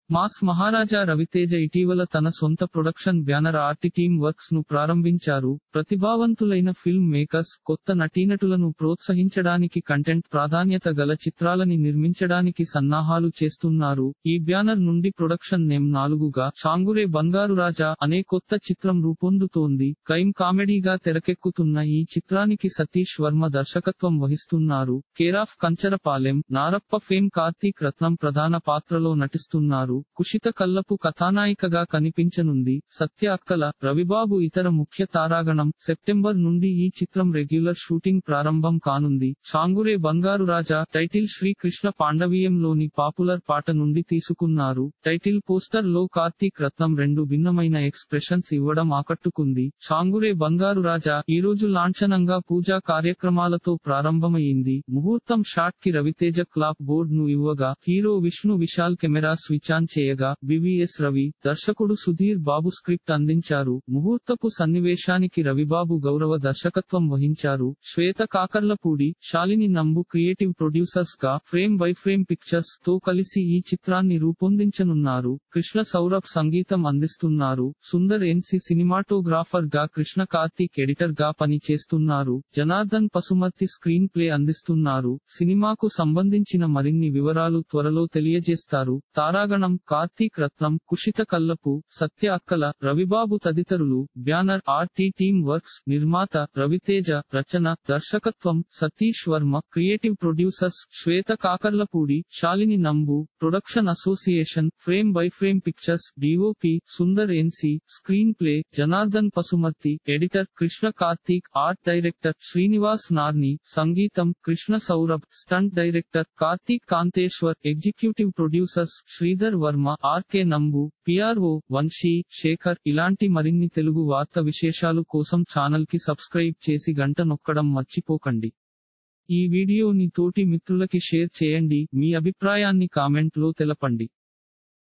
mass మహారాజా రవితేజ ఇటీవల తన సొంత production banner R T team works ను ప్రారంభించారు ప్రతిభావంతులైన ఫిల్మ్ మేకర్స్ కొత్త నటీనటులను ప్రోత్సహించడానికి కంటెంట్ ప్రాధాన్యత గల చిత్రాలని నిర్మించడానికి సన్నాహాలు చేస్తున్నారు ఈ బ్యానర్ నుండి ప్రొడక్షన్ నేమ్ నాలుగుగా చాంగురే బంగారు రాజా అనే కొత్త చిత్రం రూపొందుతోంది క్రైమ్ కామెడీగా తెరకెక్కుతున్న ఈ చిత్రానికి సతీష్ వర్మ దర్శకత్వం వహిస్తున్నారు కేరాఫ్ కంచరపాలెం నారప్ప ఫేమ్ కార్తీక్ రత్నం ప్రధాన పాత్రలో నటిస్తున్నారు కుషిత కల్లపు కథానాయికగా కనిపించనుంది సత్య అక్కల రవిబాబు ఇతర ముఖ్య తారాగణం సెప్టెంబర్ నుండి ఈ చిత్రం రెగ్యులర్ షూటింగ్ ప్రారంభం కానుంది చాంగురే బంగారు రాజా టైటిల్ శ్రీకృష్ణ పాండవీయంలోని పాపులర్ పాట నుండి తీసుకున్నారు టైటిల్ పోస్టర్ లో కార్తీక్ రత్నం రెండు భిన్నమైన ఎక్స్ప్రెషన్స్ ఇవ్వడం ఆకట్టుకుంది చాంగురే బంగారు రాజా ఈ రోజు లాంఛనంగా పూజా కార్యక్రమాలతో ప్రారంభమైంది ముహూర్తం షాట్ కి రవితేజ క్లాప్ బోర్డ్ ను ఇవ్వగా hero Vishnu Vishal camera switch on చేయగా బివిఎస్ రవి దర్శకుడు సుధీర్ బాబు స్క్రిప్ట్ అందించారు ముహూర్తపు సన్నివేశానికి రవిబాబు గౌరవ దర్శకత్వం వహించారు శ్వేత కాకర్లపూడి శాలిని నంబు క్రియేటివ్ ప్రొడ్యూసర్స్ గా ఫ్రేమ్ బై ఫ్రేమ్ పిక్చర్స్ తో కలిసి ఈ చిత్రాన్ని రూపొందించనున్నారు కృష్ణ సౌరభ్ సంగీతం అందిస్తున్నారు సుందర్ ఎన్సి సినిమాటోగ్రాఫర్ గా కృష్ణ కార్తీక్ ఎడిటర్ గా పని చేస్తున్నారు జనార్దన్ పసుమర్తి స్క్రీన్ ప్లే అందిస్తున్నారు సినిమాకు సంబంధించిన మరిన్ని వివరాలు త్వరలో తెలియజేస్తారు తారాగణం కార్తీక్ రత్నం కుషిత కల్లపు సత్య అక్కల రవిబాబు తదితరులు బ్యానర్ ఆర్టీ టీమ్ వర్క్స్ నిర్మాత రవితేజ రచన దర్శకత్వం Satish Varma creative producers Shweta Kakarlapudi Shalini Nambu production association frame by frame pictures D O P Sundar N C screenplay Janardhan Pasumarthi editor Krishna Karthik art director Srinivas Narni సంగీతం Krishna Saurabh stunt director Karthik Kanteswar executive producers Sridhar Varma R K Nambu P R O Vamsi Sekhar ఇలాంటి మరిన్ని తెలుగు వార్త విశేషాలు కోసం ఛానల్ కి సబ్స్క్రైబ్ చేసి గంట నొక్కడం మర్చిపోకండి ఈ వీడియోని తోటి మిత్రులకి షేర్ చేయండి మీ అభిప్రాయాన్ని కామెంట్ లో తెలపండి